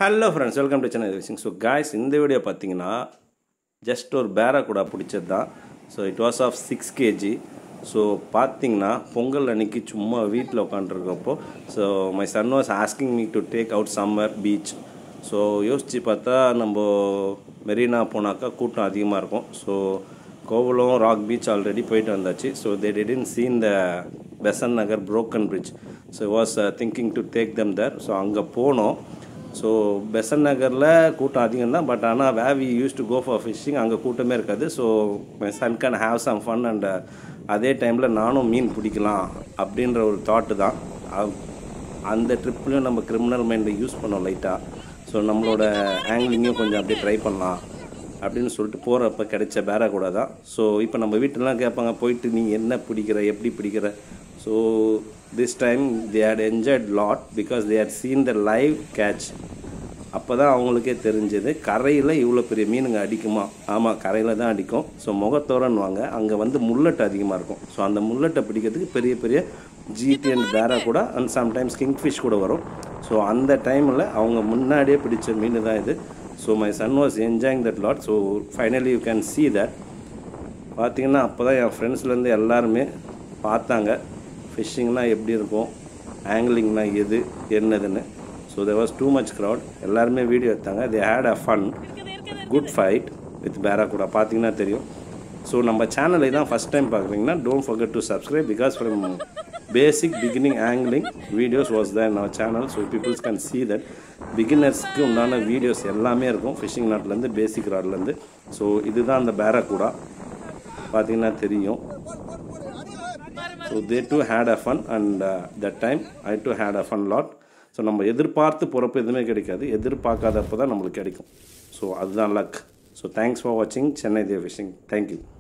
hello friends welcome to channel wishing so guys இந்த video பார்த்தீங்கன்னா just ஒரு பேரா கூட பிடிச்சது தான் so it was of six kg so பார்த்தீங்கன்னா பொங்கல் அன்னைக்கு சும்மா வீட்டில் உட்காந்துருக்கப்போ so my son was asking me to take out summer beach so யோசித்து பார்த்தா நம்ம மெரினா போனாக்கா கூட்டம் அதிகமாக இருக்கும் so Kovalam rock beach already போயிட்டு வந்தாச்சு so they didn't seen the Besant Nagar broken bridge so was thinking to take them there so அங்கே போனோம் ஸோ பெசன் நகரில் கூட்டம் அதிகம் தான் பட் ஆனால் வேவி use to go for fishing அங்கே கூட்டமே இருக்காது so my son can have some fun and அதே டைமில் நானும் மீன் பிடிக்கலாம் அப்படின்ற ஒரு தாட்டு தான் அ- அந்த ட்ரிப்லையும் நம்ம கிரிமினல் மைண்டை யூஸ் பண்ணோம் லைட்டாக ஸோ நம்மளோட ஆங்கிலிங்கையும் கொஞ்சம் அப்படியே ட்ரை பண்ணலாம் அப்படின்னு சொல்லிட்டு போகிறப்ப கிடைச்ச பேரா கூட தான் ஸோ இப்போ நம்ம வீட்டிலலாம் கேட்பாங்க போயிட்டு நீ என்ன பிடிக்கிற எப்படி பிடிக்கிற so this time they had enjoyed lot because they had seen the live catch அப்போ தான் அவங்களுக்கே தெரிஞ்சது கரையில் இவ்வளோ பெரிய மீனுங்க அடிக்குமா ஆமாம் கரையில் தான் அடிக்கும் ஸோ முகத்தோரன்னுவாங்க அங்கே வந்து முல்லட் அதிகமாக இருக்கும் ஸோ அந்த முல்லட்டை பிடிக்கிறதுக்கு பெரிய பெரிய ஜிடி அண்ட் பேரா கூட அண்ட் சம்டைம்ஸ் கிங்ஃபிஷ் கூட வரும் ஸோ அந்த டைமில் அவங்க முன்னாடியே பிடிச்ச மீன் தான் இது so my son was enjoying that lot so finally you can see that பார்த்தீங்கன்னா அப்போ தான் என் ஃப்ரெண்ட்ஸ்லேருந்து எல்லாருமே பார்த்தாங்க ஃபிஷ்ஷிங்னா எப்படி இருக்கும் ஆங்கிலிங்னா எது என்னதுன்னு so there was too much crowd எல்லாருமே வீடியோ எடுத்தாங்க they had a fun good fight with பேரா கூட பார்த்தீங்கன்னா தெரியும் ஸோ நம்ம சேனலை தான் ஃபஸ்ட் டைம் பார்க்குறீங்கன்னா don't forget to subscribe because from basic beginning angling videos was தான் in our channel so peoples can see that பிகினர்ஸ்க்கு உண்டான வீடியோஸ் எல்லாமே இருக்கும் ஃபிஷிங் நாட்லேருந்து பேசிக் ராட்லேருந்து ஸோ இதுதான் அந்த பேரா கூட பார்த்தீங்கன்னா தெரியும் so they too had a fun and that time I too had a fun lot so நம்ம எதிர்பார்த்து போகிறப்ப எதுவுமே கிடைக்காது எதிர்பார்க்காதப்போ தான் நம்மளுக்கு கிடைக்கும் ஸோ அதுதான் லக் ஸோ தேங்க்ஸ் ஃபார் வாட்சிங் சென்னை தேவ் ஃபிஷிங் தேங்க்யூ